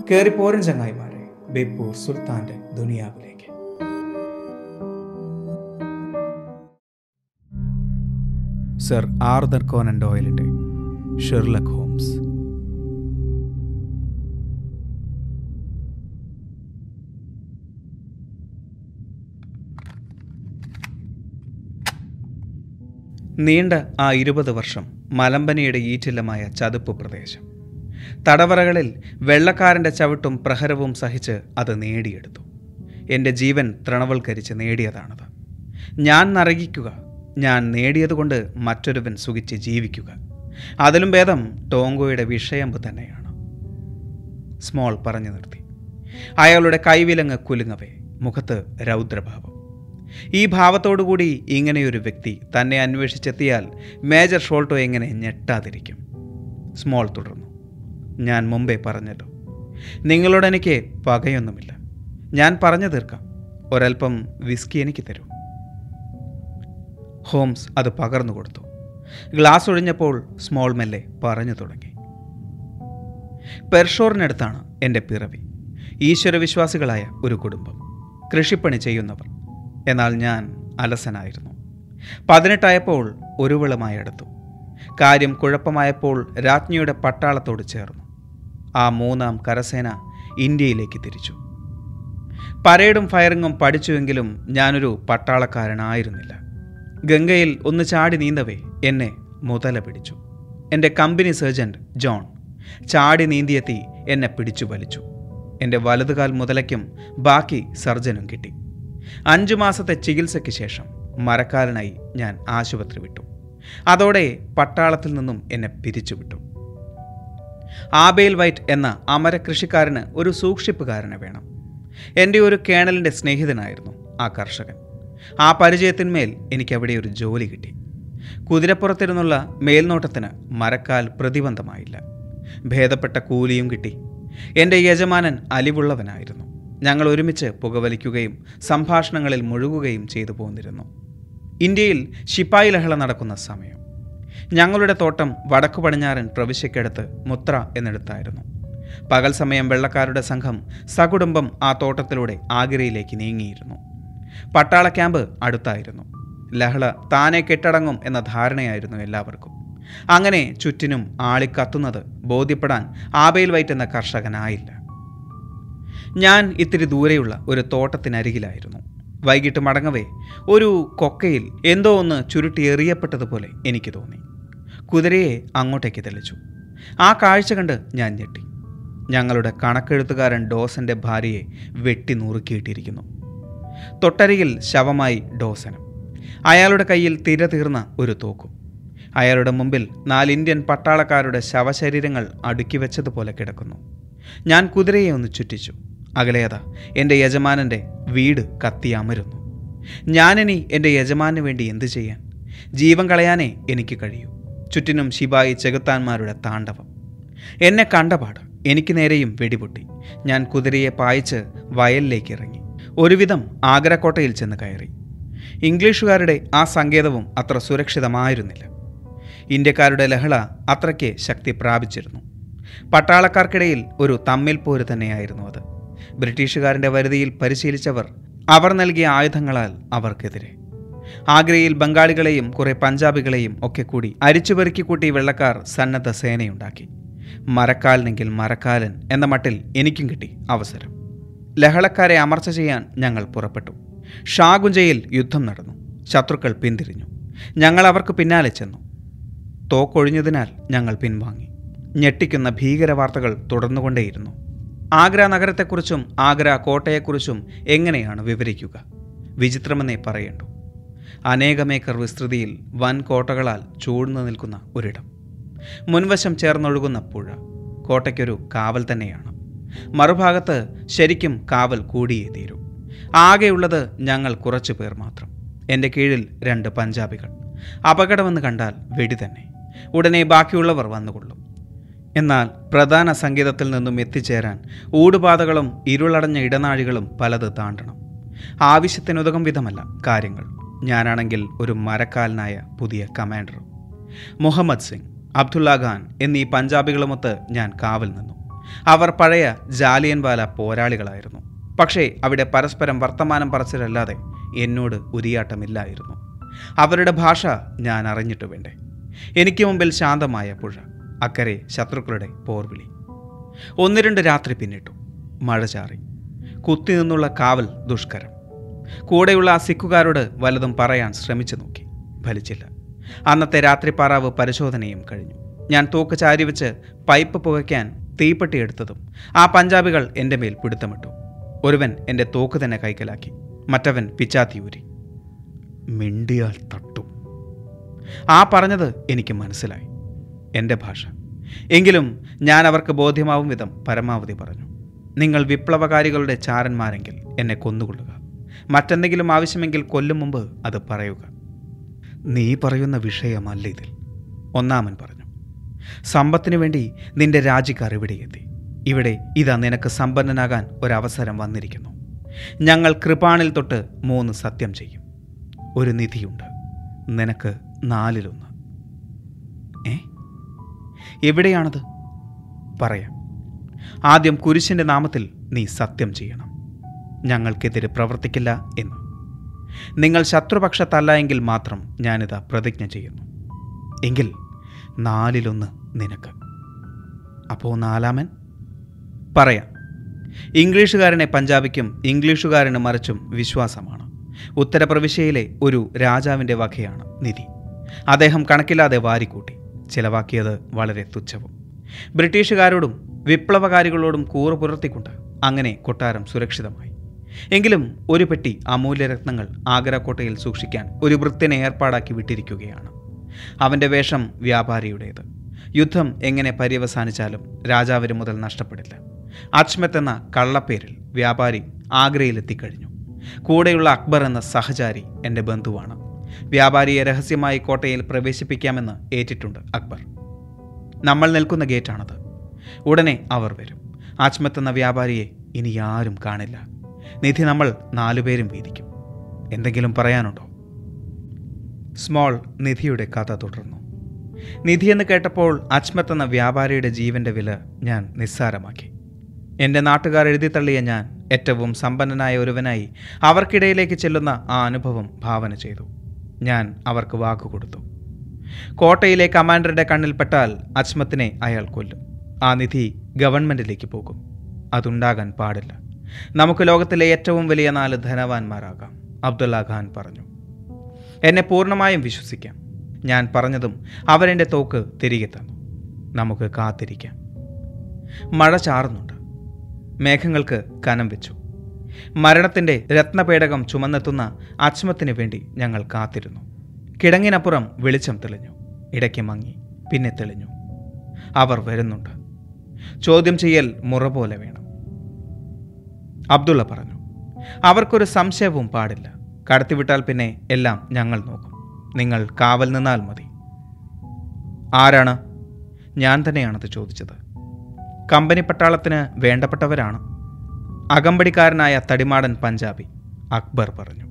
കയറിപ്പോരൻ ചങ്ങായിമാരെ ബേപ്പൂർ സുൽത്താന്റെ ദുനിയാവിലേക്ക് സർ ആർദർ കോനൻ ഡോയലിന്റെ ഷെർലക് ഹോംസ് നീണ്ട ആ ഇരുപത് വർഷം മലമ്പനിയുടെ ഈറ്റില്ലമായ ചതുപ്പ് പ്രദേശം തടവറകളിൽ വെള്ളക്കാരൻ്റെ ചവിട്ടും പ്രഹരവും സഹിച്ച് അത് നേടിയെടുത്തു എൻ്റെ ജീവൻ തൃണവൽക്കരിച്ച് നേടിയതാണത് ഞാൻ നരകിക്കുക ഞാൻ നേടിയതുകൊണ്ട് മറ്റൊരുവൻ സുഖിച്ച് ജീവിക്കുക അതിലും ഭേദം ടോങ്കോയുടെ വിഷയമ്പ് തന്നെയാണ് സ്മോൾ പറഞ്ഞു നിർത്തി അയാളുടെ കൈവിലങ്ങ് കുലുങ്ങവേ മുഖത്ത് രൗദ്രഭാവം ഈ ഭാവത്തോടുകൂടി ഇങ്ങനെയൊരു വ്യക്തി തന്നെ അന്വേഷിച്ചെത്തിയാൽ മേജർ ഷോൾട്ടോ എങ്ങനെ ഞെട്ടാതിരിക്കും സ്മോൾ തുടർന്നു ഞാൻ മുമ്പേ പറഞ്ഞല്ലോ നിങ്ങളോട് എനിക്ക് പകയൊന്നുമില്ല ഞാൻ പറഞ്ഞു തീർക്കാം ഒരൽപ്പം വിസ്കി എനിക്ക് തരൂ ഹോംസ് അത് പകർന്നു കൊടുത്തു ഗ്ലാസ് ഒഴിഞ്ഞപ്പോൾ സ്മോൾ മെല്ലെ പറഞ്ഞു തുടങ്ങി പെർഷോറിനടുത്താണ് എൻ്റെ പിറവി ഈശ്വരവിശ്വാസികളായ ഒരു കുടുംബം കൃഷിപ്പണി ചെയ്യുന്നവർ എന്നാൽ ഞാൻ അലസനായിരുന്നു പതിനെട്ടായപ്പോൾ ഒരു വിളമായി അടുത്തു കാര്യം കുഴപ്പമായപ്പോൾ രാജ്ഞിയുടെ പട്ടാളത്തോട് ചേർന്നു ആ മൂന്നാം കരസേന ഇന്ത്യയിലേക്ക് തിരിച്ചു പരേഡും ഫയറിങ്ങും പഠിച്ചുവെങ്കിലും ഞാനൊരു പട്ടാളക്കാരനായിരുന്നില്ല ഗംഗയിൽ ഒന്ന് ചാടി നീന്തവേ എന്നെ മുതല പിടിച്ചു എൻ്റെ കമ്പനി സർജൻറ്റ് ജോൺ ചാടി നീന്തിയെത്തി എന്നെ പിടിച്ചു വലിച്ചു എൻ്റെ വലതുകാൽ മുതലയ്ക്കും ബാക്കി സർജനും കിട്ടി അഞ്ചു മാസത്തെ ചികിത്സയ്ക്ക് ശേഷം മരക്കാരനായി ഞാൻ ആശുപത്രി വിട്ടു അതോടെ പട്ടാളത്തിൽ നിന്നും എന്നെ പിരിച്ചുവിട്ടു ആബേൽ വൈറ്റ് എന്ന അമര കൃഷിക്കാരന് ഒരു സൂക്ഷിപ്പുകാരനെ വേണം എൻ്റെ ഒരു കേണലിൻ്റെ സ്നേഹിതനായിരുന്നു ആ കർഷകൻ ആ പരിചയത്തിന്മേൽ എനിക്കവിടെ ഒരു ജോലി കിട്ടി കുതിരപ്പുറത്തിരുന്നുള്ള മേൽനോട്ടത്തിന് മരക്കാൽ പ്രതിബന്ധമായില്ല ഭേദപ്പെട്ട കൂലിയും കിട്ടി എൻ്റെ യജമാനൻ അലിവുള്ളവനായിരുന്നു ഞങ്ങൾ ഒരുമിച്ച് പുകവലിക്കുകയും സംഭാഷണങ്ങളിൽ മുഴുകുകയും ചെയ്തു പോന്നിരുന്നു ഇന്ത്യയിൽ ശിപ്പായി ലഹള നടക്കുന്ന സമയം ഞങ്ങളുടെ തോട്ടം വടക്കു പടിഞ്ഞാറൻ പ്രവിശ്യക്കടുത്ത് മുത്ര എന്നിടത്തായിരുന്നു പകൽ സമയം വെള്ളക്കാരുടെ സംഘം സകുടുംബം ആ തോട്ടത്തിലൂടെ ആഗ്രയിലേക്ക് നീങ്ങിയിരുന്നു പട്ടാള ക്യാമ്പ് അടുത്തായിരുന്നു ലഹള താനെ കെട്ടടങ്ങും എന്ന ധാരണയായിരുന്നു എല്ലാവർക്കും അങ്ങനെ ചുറ്റിനും ആളിക്കത്തുന്നത് ബോധ്യപ്പെടാൻ ആബേൽ വൈറ്റ് എന്ന കർഷകനായില്ല ഞാൻ ഇത്തിരി ദൂരെയുള്ള ഒരു തോട്ടത്തിനരികിലായിരുന്നു വൈകിട്ട് മടങ്ങവേ ഒരു കൊക്കയിൽ എന്തോ ഒന്ന് ചുരുട്ടി എറിയപ്പെട്ടതുപോലെ എനിക്ക് തോന്നി കുതിരയെ അങ്ങോട്ടേക്ക് തെളിച്ചു ആ കാഴ്ച കണ്ട് ഞാൻ ഞെട്ടി ഞങ്ങളുടെ കണക്കെഴുത്തുകാരൻ ഡോസന്റെ ഭാര്യയെ വെട്ടി നുറുക്കിയിട്ടിരിക്കുന്നു തൊട്ടരികിൽ ശവമായി ഡോസനും അയാളുടെ കയ്യിൽ തിര തീർന്ന ഒരു തോക്കും അയാളുടെ മുമ്പിൽ നാല് ഇന്ത്യൻ പട്ടാളക്കാരുടെ ശവശരീരങ്ങൾ അടുക്കി വെച്ചതുപോലെ കിടക്കുന്നു ഞാൻ കുതിരയെ ഒന്ന് ചുറ്റിച്ചു അകലേതാ എൻ്റെ യജമാനൻ്റെ വീട് കത്തി അമരുന്നു ഞാനിനി എൻ്റെ യജമാനു വേണ്ടി എന്തു ചെയ്യാൻ ജീവൻ കളയാനേ എനിക്ക് കഴിയൂ ചുറ്റിനും ശിബായി ചെകുത്താന്മാരുടെ താണ്ഡവം എന്നെ കണ്ടപാട് എനിക്ക് നേരെയും വെടിപൊട്ടി ഞാൻ കുതിരയെ പായിച്ച് വയലിലേക്ക് ഇറങ്ങി ഒരുവിധം ആഗ്രക്കോട്ടയിൽ ചെന്ന് കയറി ഇംഗ്ലീഷുകാരുടെ ആ സങ്കേതവും അത്ര സുരക്ഷിതമായിരുന്നില്ല ഇന്ത്യക്കാരുടെ ലഹള അത്രയ്ക്ക് ശക്തി പ്രാപിച്ചിരുന്നു പട്ടാളക്കാർക്കിടയിൽ ഒരു തമ്മിൽ പോര് തന്നെയായിരുന്നു അത് ബ്രിട്ടീഷുകാരൻ്റെ വരുതിയിൽ പരിശീലിച്ചവർ അവർ നൽകിയ ആയുധങ്ങളാൽ അവർക്കെതിരെ ആഗ്രയിൽ ബംഗാളികളെയും കുറെ പഞ്ചാബികളെയും ഒക്കെ കൂടി അരിച്ചുപെറുക്കി കൂട്ടി വെള്ളക്കാർ സന്നദ്ധ സേനയുണ്ടാക്കി മരക്കാലനെങ്കിൽ മരക്കാലൻ എന്ന മട്ടിൽ എനിക്കും കിട്ടി അവസരം ലഹളക്കാരെ അമർച്ച ചെയ്യാൻ ഞങ്ങൾ പുറപ്പെട്ടു ഷാഗുഞ്ചയിൽ യുദ്ധം നടന്നു ശത്രുക്കൾ പിന്തിരിഞ്ഞു ഞങ്ങൾ അവർക്ക് പിന്നാലെ ചെന്നു തോക്കൊഴിഞ്ഞതിനാൽ ഞങ്ങൾ പിൻവാങ്ങി ഞെട്ടിക്കുന്ന ഭീകരവാർത്തകൾ തുടർന്നുകൊണ്ടേയിരുന്നു ആഗ്ര നഗരത്തെക്കുറിച്ചും ആഗ്ര കോട്ടയെക്കുറിച്ചും എങ്ങനെയാണ് വിവരിക്കുക വിചിത്രമെന്നേ പറയേണ്ടു അനേകമേക്കർ വിസ്തൃതിയിൽ വൻ കോട്ടകളാൽ ചൂഴ്ന്നു നിൽക്കുന്ന ഒരിടം മുൻവശം ചേർന്നൊഴുകുന്ന പുഴ കോട്ടയ്ക്കൊരു കാവൽ തന്നെയാണ് മറുഭാഗത്ത് ശരിക്കും കാവൽ കൂടിയേ തീരൂ ആകെയുള്ളത് ഞങ്ങൾ കുറച്ചു പേർ മാത്രം എൻ്റെ കീഴിൽ രണ്ട് പഞ്ചാബികൾ അപകടമെന്ന് കണ്ടാൽ വെടി തന്നെ ഉടനെ ബാക്കിയുള്ളവർ വന്നുകൊള്ളും എന്നാൽ പ്രധാന സംഗീതത്തിൽ നിന്നും എത്തിച്ചേരാൻ ഊടുപാതകളും ഇരുളടഞ്ഞ ഇടനാഴികളും പലത് താണ്ടണം ആവശ്യത്തിനുതകം വിധമല്ല കാര്യങ്ങൾ ഞാനാണെങ്കിൽ ഒരു മരക്കാലനായ പുതിയ കമാൻഡറും മുഹമ്മദ് സിംഗ് അബ്ദുള്ള ഖാൻ എന്നീ പഞ്ചാബികളുമൊത്ത് ഞാൻ കാവൽ നിന്നു അവർ പഴയ ജാലിയൻവാല പോരാളികളായിരുന്നു പക്ഷേ അവിടെ പരസ്പരം വർത്തമാനം പറച്ചിലല്ലാതെ എന്നോട് ഉരിയാട്ടമില്ലായിരുന്നു അവരുടെ ഭാഷ ഞാൻ അറിഞ്ഞിട്ട് വേണ്ടേ എനിക്ക് മുമ്പിൽ ശാന്തമായ പുഴ അക്കരെ ശത്രുക്കളുടെ പോർവിളി ഒന്ന് രണ്ട് രാത്രി പിന്നിട്ടു മഴ ചാറി കുത്തി നിന്നുള്ള കാവൽ ദുഷ്കരം കൂടെയുള്ള ആ സിക്കുകാരോട് വലതും പറയാൻ ശ്രമിച്ചു നോക്കി ഫലിച്ചില്ല അന്നത്തെ രാത്രിപ്പാറാവ് പരിശോധനയും കഴിഞ്ഞു ഞാൻ തോക്ക് ചാരി വെച്ച് പൈപ്പ് പുകയ്ക്കാൻ തീപ്പെട്ടി എടുത്തതും ആ പഞ്ചാബികൾ എൻ്റെ മേൽ പിടുത്തമിട്ടു ഒരുവൻ എൻ്റെ തോക്ക് തന്നെ കൈക്കലാക്കി മറ്റവൻ പിച്ചാത്തിയൂരി മിണ്ടിയാൽ തട്ടും ആ പറഞ്ഞത് എനിക്ക് മനസ്സിലായി എൻ്റെ ഭാഷ എങ്കിലും ഞാൻ അവർക്ക് ബോധ്യമാവും വിധം പരമാവധി പറഞ്ഞു നിങ്ങൾ വിപ്ലവകാരികളുടെ ചാരന്മാരെങ്കിൽ എന്നെ കൊന്നുകൊള്ളുക മറ്റെന്തെങ്കിലും ആവശ്യമെങ്കിൽ കൊല്ലും മുമ്പ് അത് പറയുക നീ പറയുന്ന വിഷയമല്ല ഇതിൽ ഒന്നാമൻ പറഞ്ഞു സമ്പത്തിനു വേണ്ടി നിന്റെ രാജിക്കാർ ഇവിടെ എത്തി ഇവിടെ ഇതാ നിനക്ക് സമ്പന്നനാകാൻ ഒരവസരം വന്നിരിക്കുന്നു ഞങ്ങൾ കൃപാണിൽ തൊട്ട് മൂന്ന് സത്യം ചെയ്യും ഒരു നിധിയുണ്ട് നിനക്ക് നാലിലൊന്ന് ഏ എവിടെയാണത് പറയാം ആദ്യം കുരിശിൻ്റെ നാമത്തിൽ നീ സത്യം ചെയ്യണം ഞങ്ങൾക്കെതിരെ പ്രവർത്തിക്കില്ല എന്ന് നിങ്ങൾ ശത്രുപക്ഷത്തല്ല എങ്കിൽ മാത്രം ഞാനിതാ പ്രതിജ്ഞ ചെയ്യുന്നു എങ്കിൽ നാലിലൊന്ന് നിനക്ക് അപ്പോൾ നാലാമൻ പറയാം ഇംഗ്ലീഷുകാരനെ പഞ്ചാബിക്കും ഇംഗ്ലീഷുകാരന് മറിച്ചും വിശ്വാസമാണ് ഉത്തരപ്രവിശ്യയിലെ ഒരു രാജാവിൻ്റെ വകയാണ് നിധി അദ്ദേഹം കണക്കില്ലാതെ വാരിക്കൂട്ടി ചിലവാക്കിയത് വളരെ തുച്ഛവും ബ്രിട്ടീഷുകാരോടും വിപ്ലവകാരികളോടും കൂറ് പുലർത്തിക്കൊണ്ട് അങ്ങനെ കൊട്ടാരം സുരക്ഷിതമായി എങ്കിലും ഒരു പെട്ടി അമൂല്യരത്നങ്ങൾ ആഗ്രാക്കോട്ടയിൽ സൂക്ഷിക്കാൻ ഒരു വൃത്തിനെ ഏർപ്പാടാക്കി വിട്ടിരിക്കുകയാണ് അവൻ്റെ വേഷം വ്യാപാരിയുടേത് യുദ്ധം എങ്ങനെ പര്യവസാനിച്ചാലും രാജാവിന് മുതൽ നഷ്ടപ്പെടില്ല അജ്മത്ത് എന്ന കള്ളപ്പേരിൽ വ്യാപാരി ആഗ്രയിലെത്തിക്കഴിഞ്ഞു കൂടെയുള്ള അക്ബർ എന്ന സഹചാരി എൻ്റെ ബന്ധുവാണ് വ്യാപാരിയെ രഹസ്യമായി കോട്ടയിൽ പ്രവേശിപ്പിക്കാമെന്ന് ഏറ്റിട്ടുണ്ട് അക്ബർ നമ്മൾ നിൽക്കുന്ന ഗേറ്റാണത് ഉടനെ അവർ വരും അജ്മത്ത് എന്ന വ്യാപാരിയെ ഇനി ആരും കാണില്ല നിധി നമ്മൾ നാലുപേരും വീതിക്കും എന്തെങ്കിലും പറയാനുണ്ടോ സ്മോൾ നിധിയുടെ കഥ തുടർന്നു നിധി എന്ന് കേട്ടപ്പോൾ അജ്മത്ത് എന്ന വ്യാപാരിയുടെ ജീവന്റെ വില ഞാൻ നിസ്സാരമാക്കി എൻ്റെ നാട്ടുകാർ എഴുതിത്തള്ളിയ ഞാൻ ഏറ്റവും സമ്പന്നനായ ഒരുവനായി അവർക്കിടയിലേക്ക് ചെല്ലുന്ന ആ അനുഭവം ഭാവന ചെയ്തു ഞാൻ അവർക്ക് വാക്കു കൊടുത്തു കോട്ടയിലെ കമാൻഡറുടെ കണ്ണിൽപ്പെട്ടാൽ അജ്മത്തിനെ അയാൾ കൊല്ലും ആ നിധി ഗവൺമെൻറ്റിലേക്ക് പോകും അതുണ്ടാകാൻ പാടില്ല നമുക്ക് ലോകത്തിലെ ഏറ്റവും വലിയ നാല് ധനവാന്മാരാകാം അബ്ദുള്ള ഖാൻ പറഞ്ഞു എന്നെ പൂർണ്ണമായും വിശ്വസിക്കാം ഞാൻ പറഞ്ഞതും അവരെൻ്റെ തോക്ക് തിരികെ തന്നു നമുക്ക് കാത്തിരിക്കാം മഴ ചാറുന്നുണ്ട് മേഘങ്ങൾക്ക് കനം വെച്ചു മരണത്തിൻ്റെ രത്നപേടകം ചുമന്നെത്തുന്ന അച്മത്തിന് വേണ്ടി ഞങ്ങൾ കാത്തിരുന്നു കിടങ്ങിനപ്പുറം വെളിച്ചം തെളിഞ്ഞു ഇടയ്ക്ക് മങ്ങി പിന്നെ തെളിഞ്ഞു അവർ വരുന്നുണ്ട് ചോദ്യം ചെയ്യൽ മുറ പോലെ വേണം അബ്ദുള്ള പറഞ്ഞു അവർക്കൊരു സംശയവും പാടില്ല കടത്തിവിട്ടാൽ പിന്നെ എല്ലാം ഞങ്ങൾ നോക്കും നിങ്ങൾ കാവൽ നിന്നാൽ മതി ആരാണ് ഞാൻ തന്നെയാണത് ചോദിച്ചത് കമ്പനി പട്ടാളത്തിന് വേണ്ടപ്പെട്ടവരാണ് അകമ്പടിക്കാരനായ തടിമാടൻ പഞ്ചാബി അക്ബർ പറഞ്ഞു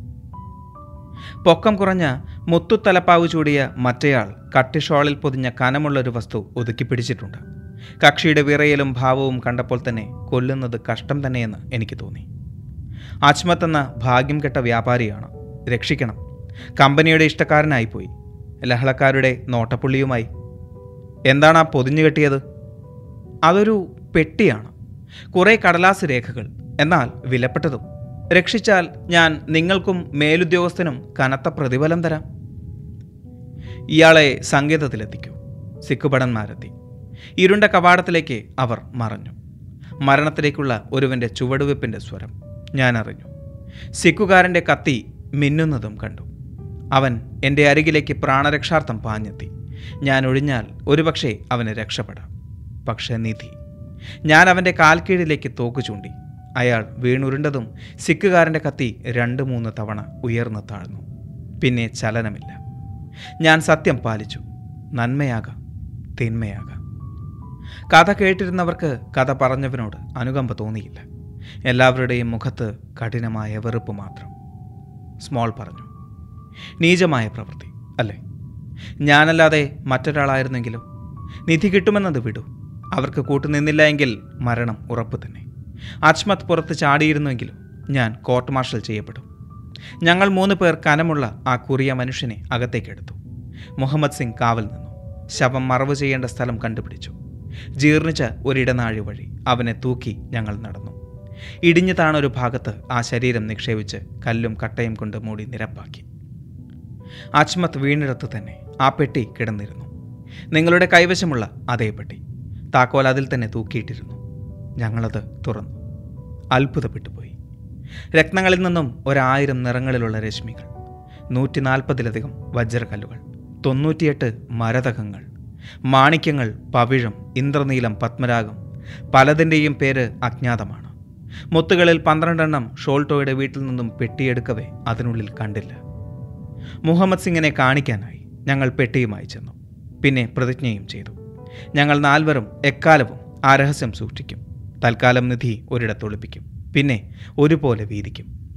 പൊക്കം കുറഞ്ഞ മുത്തുത്തലപ്പാവ് ചൂടിയ മറ്റേയാൾ കട്ടിഷോളിൽ പൊതിഞ്ഞ കനമുള്ളൊരു വസ്തു ഒതുക്കി പിടിച്ചിട്ടുണ്ട് കക്ഷിയുടെ വിറയലും ഭാവവും കണ്ടപ്പോൾ തന്നെ കൊല്ലുന്നത് കഷ്ടം തന്നെയെന്ന് എനിക്ക് തോന്നി അച്മത്ത് എന്ന ഭാഗ്യം കെട്ട വ്യാപാരിയാണ് രക്ഷിക്കണം കമ്പനിയുടെ ഇഷ്ടക്കാരനായിപ്പോയി ലഹളക്കാരുടെ നോട്ടപ്പുള്ളിയുമായി എന്താണ് ആ പൊതിഞ്ഞു കെട്ടിയത് അതൊരു പെട്ടിയാണ് കുറേ കടലാസ് രേഖകൾ എന്നാൽ വിലപ്പെട്ടതും രക്ഷിച്ചാൽ ഞാൻ നിങ്ങൾക്കും മേലുദ്യോഗസ്ഥനും കനത്ത പ്രതിഫലം തരാം ഇയാളെ സങ്കേതത്തിലെത്തിക്കൂ സിക്കുഭടന്മാരെത്തി ഇരുണ്ട കവാടത്തിലേക്ക് അവർ മറഞ്ഞു മരണത്തിലേക്കുള്ള ഒരുവൻ്റെ ചുവടുവെപ്പിൻ്റെ സ്വരം ഞാൻ അറിഞ്ഞു സിക്കുകാരൻ്റെ കത്തി മിന്നുന്നതും കണ്ടു അവൻ എൻ്റെ അരികിലേക്ക് പ്രാണരക്ഷാർത്ഥം പാഞ്ഞെത്തി ഞാൻ ഒഴിഞ്ഞാൽ ഒരുപക്ഷെ അവന് രക്ഷപ്പെടാം പക്ഷേ നിധി ഞാൻ അവൻ്റെ കാൽക്കീഴിലേക്ക് തോക്ക് ചൂണ്ടി അയാൾ വീണുരുണ്ടതും സിക്കുകാരൻ്റെ കത്തി രണ്ട് മൂന്ന് തവണ ഉയർന്നു താഴ്ന്നു പിന്നെ ചലനമില്ല ഞാൻ സത്യം പാലിച്ചു നന്മയാകാം തിന്മയാകാം കഥ കേട്ടിരുന്നവർക്ക് കഥ പറഞ്ഞവനോട് അനുകമ്പ തോന്നിയില്ല എല്ലാവരുടെയും മുഖത്ത് കഠിനമായ വെറുപ്പ് മാത്രം സ്മോൾ പറഞ്ഞു നീചമായ പ്രവൃത്തി അല്ലേ ഞാനല്ലാതെ മറ്റൊരാളായിരുന്നെങ്കിലും നിധി കിട്ടുമെന്നത് വിടൂ അവർക്ക് കൂട്ടുനിന്നില്ല എങ്കിൽ മരണം ഉറപ്പ് തന്നെ അജ്മത് പുറത്ത് ചാടിയിരുന്നുവെങ്കിലും ഞാൻ കോർട്ട് മാർഷൽ ചെയ്യപ്പെടും ഞങ്ങൾ മൂന്ന് പേർ കനമുള്ള ആ കുറിയ മനുഷ്യനെ അകത്തേക്കെടുത്തു മുഹമ്മദ് സിംഗ് കാവൽ നിന്നു ശവം മറവ് ചെയ്യേണ്ട സ്ഥലം കണ്ടുപിടിച്ചു ജീർണിച്ച ഒരിടനാഴി വഴി അവനെ തൂക്കി ഞങ്ങൾ നടന്നു ഇടിഞ്ഞു താണൊരു ഭാഗത്ത് ആ ശരീരം നിക്ഷേപിച്ച് കല്ലും കട്ടയും കൊണ്ട് മൂടി നിരപ്പാക്കി അജ്മത്ത് വീണിടത്ത് തന്നെ ആ പെട്ടി കിടന്നിരുന്നു നിങ്ങളുടെ കൈവശമുള്ള അതേ പെട്ടി താക്കോൽ അതിൽ തന്നെ തൂക്കിയിട്ടിരുന്നു ഞങ്ങളത് തുറന്നു അത്ഭുതപ്പെട്ടു പോയി രത്നങ്ങളിൽ നിന്നും ഒരായിരം നിറങ്ങളിലുള്ള രശ്മികൾ നൂറ്റി നാൽപ്പതിലധികം വജ്രക്കല്ലുകൾ തൊണ്ണൂറ്റിയെട്ട് മരതകങ്ങൾ മാണിക്യങ്ങൾ പവിഴം ഇന്ദ്രനീലം പത്മരാഗം പലതിൻ്റെയും പേര് അജ്ഞാതമാണ് മുത്തുകളിൽ പന്ത്രണ്ടെണ്ണം ഷോൾട്ടോയുടെ വീട്ടിൽ നിന്നും പെട്ടിയെടുക്കവേ അതിനുള്ളിൽ കണ്ടില്ല മുഹമ്മദ് സിംഗിനെ കാണിക്കാനായി ഞങ്ങൾ പെട്ടിയുമായി ചെന്നു പിന്നെ പ്രതിജ്ഞയും ചെയ്തു ഞങ്ങൾ നാൽവരും എക്കാലവും ആ രഹസ്യം സൂക്ഷിക്കും തൽക്കാലം നിധി ഒരിടത്തൊളിപ്പിക്കും പിന്നെ ഒരുപോലെ വീതിക്കും